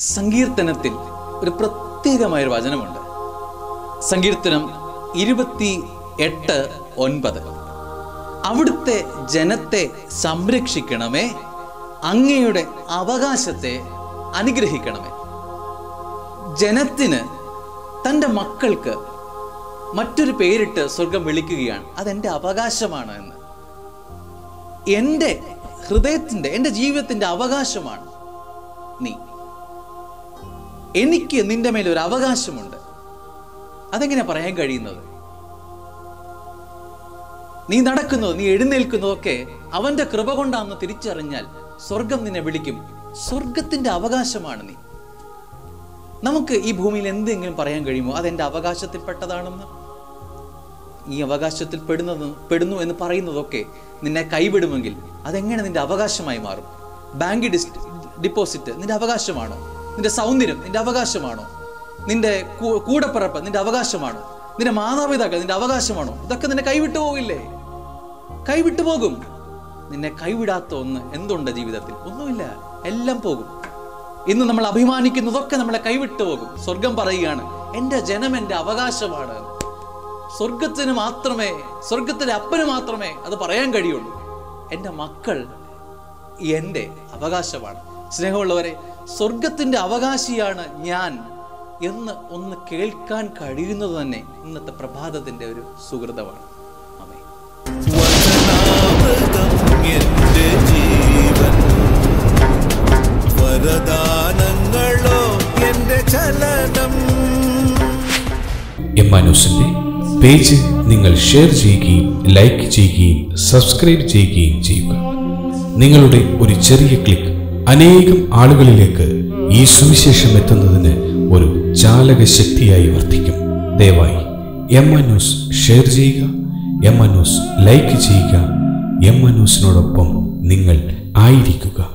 സങ്കീർത്തനത്തിൽ ഒരു പ്രത്യേകമായൊരു വചനമുണ്ട് സങ്കീർത്തനം ഇരുപത്തി എട്ട് ഒൻപത് അവിടുത്തെ ജനത്തെ സംരക്ഷിക്കണമേ അങ്ങയുടെ അവകാശത്തെ അനുഗ്രഹിക്കണമേ ജനത്തിന് തൻ്റെ മക്കൾക്ക് മറ്റൊരു പേരിട്ട് സ്വർഗം വിളിക്കുകയാണ് അതെൻ്റെ അവകാശമാണ് എന്ന് എൻ്റെ ഹൃദയത്തിൻ്റെ എൻ്റെ ജീവിതത്തിൻ്റെ അവകാശമാണ് നീ എനിക്ക് നിന്റെ മേൽ ഒരു അവകാശമുണ്ട് അതെങ്ങനെ പറയാൻ കഴിയുന്നത് നീ നടക്കുന്നത് നീ എഴുന്നേൽക്കുന്നതൊക്കെ അവന്റെ കൃപ കൊണ്ടാണെന്ന് തിരിച്ചറിഞ്ഞാൽ സ്വർഗം നിന്നെ വിളിക്കും സ്വർഗത്തിന്റെ അവകാശമാണ് നീ നമുക്ക് ഈ ഭൂമിയിൽ എന്തെങ്കിലും പറയാൻ കഴിയുമോ അതെന്റെ അവകാശത്തിൽപ്പെട്ടതാണെന്ന് ഈ അവകാശത്തിൽ പെടുന്നത് പെടുന്നു എന്ന് പറയുന്നതൊക്കെ നിന്നെ കൈവിടുമെങ്കിൽ അതെങ്ങനെ നിന്റെ അവകാശമായി മാറും ബാങ്ക് ഡിസ് ഡിപ്പോസിറ്റ് നിന്റെ അവകാശമാണോ നിന്റെ സൗന്ദര്യം നിന്റെ അവകാശമാണോ നിന്റെ കൂ- കൂടപ്പിറപ്പ് നിന്റെ അവകാശമാണോ നിന്റെ മാതാപിതാക്കൾ നിന്റെ അവകാശമാണോ ഇതൊക്കെ നിന്നെ കൈവിട്ടു പോകില്ലേ കൈവിട്ടു പോകും നിന്നെ കൈവിടാത്ത ഒന്ന് എന്തുണ്ട് ജീവിതത്തിൽ ഒന്നുമില്ല എല്ലാം പോകും ഇന്ന് നമ്മൾ അഭിമാനിക്കുന്നതൊക്കെ നമ്മളെ കൈവിട്ടു പോകും സ്വർഗം പറയുകയാണ് എൻ്റെ ജനം എൻ്റെ അവകാശമാണ് സ്വർഗത്തിന് മാത്രമേ സ്വർഗത്തിലെ അപ്പന് മാത്രമേ അത് പറയാൻ കഴിയുള്ളൂ എൻ്റെ മക്കൾ എൻ്റെ അവകാശമാണ് സ്നേഹമുള്ളവരെ സ്വർഗത്തിൻ്റെ അവകാശിയാണ് ഞാൻ എന്ന് ഒന്ന് കേൾക്കാൻ കഴിയുന്നത് തന്നെ ഇന്നത്തെ പ്രഭാതത്തിൻ്റെ ഒരു സുഹൃതമാണ് അമേ വചനാമൃതം എന്റെ ജീവൻ വരദാനങ്ങളോ എന്റെ ചലനം എമ്മാനൂസിന്റെ പേജ് നിങ്ങൾ ഷെയർ ചെയ്യുകയും ലൈക്ക് ചെയ്യുകയും സബ്സ്ക്രൈബ് ചെയ്യുകയും ചെയ്യുക നിങ്ങളുടെ ഒരു ചെറിയ ക്ലിക്ക് അനേകം ആളുകളിലേക്ക് ഈ സുവിശേഷം എത്തുന്നതിന് ഒരു ചാലക ശക്തിയായി വർത്തിക്കും ദയവായി എമ്മാനൂസ് ഷെയർ ചെയ്യുക എമ്മാനൂസ് ലൈക്ക് ചെയ്യുക എമ്മാനൂസിനോടൊപ്പം നിങ്ങൾ ആയിരിക്കുക